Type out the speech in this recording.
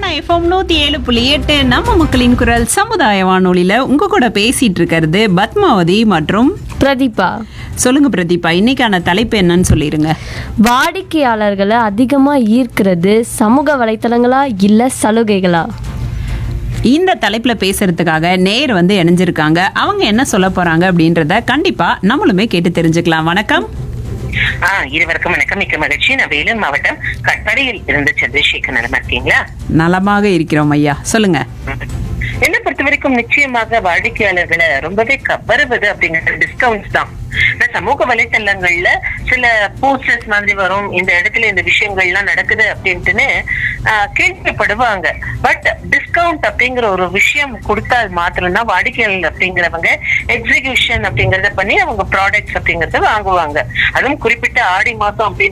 FM நூத்தி ஏழு புள்ளி எட்டு நம்ம மக்களின் குரல் சமுதாய வானொலியில உங்க கூட பேசிட்டு இருக்கிறது பத்மாவதி மற்றும் பிரதீபா சொல்லுங்க பிரதீபா இன்னைக்கான தலைப்பு என்னன்னு சொல்லிருங்க வாடிக்கையாளர்களை அதிகமாக ஈர்க்கிறது சமூக வலைத்தளங்களா இல்லை சலுகைகளா இந்த தலைப்புல பேசுறதுக்காக நேர் வந்து இணைஞ்சிருக்காங்க அவங்க என்ன சொல்ல போறாங்க அப்படின்றத கண்டிப்பா நம்மளுமே கேட்டு தெரிஞ்சுக்கலாம் வணக்கம் ஆ இருவருக்கும் வணக்கம் மிக்க மகிழ்ச்சி நான் வேலூர் மாவட்டம் கட்படியில் இருந்து சந்திரசேகர் நலமா இருக்கீங்களா நலமாக இருக்கிறோம் ஐயா சொல்லுங்க ம். என்னை பொறுத்த வரைக்கும் நிச்சயமாக வாடிக்கையாளர்களை ரொம்பவே கவருவது அப்படிங்கிற டிஸ்கவுண்ட்ஸ் தான் இந்த சமூக வலைத்தளங்கள்ல சில போஸ்டர்ஸ் மாதிரி வரும் இந்த இடத்துல இந்த விஷயங்கள்லாம் நடக்குது அப்படின்ட்டுன்னு ஆ, கேள்விப்படுவாங்க பட் டிஸ்கவுண்ட் அப்படிங்கிற ஒரு விஷயம் கொடுத்தால் மாத்திரம்தான் வாடிக்கையாளர் அப்படிங்கிறவங்க எக்ஸிகியூஷன் அப்படிங்கறத பண்ணி அவங்க ப்ராடக்ட்ஸ் அப்படிங்கறத வாங்குவாங்க அதுவும் குறிப்பிட்ட ஆடி மாசம் அப்படின்னு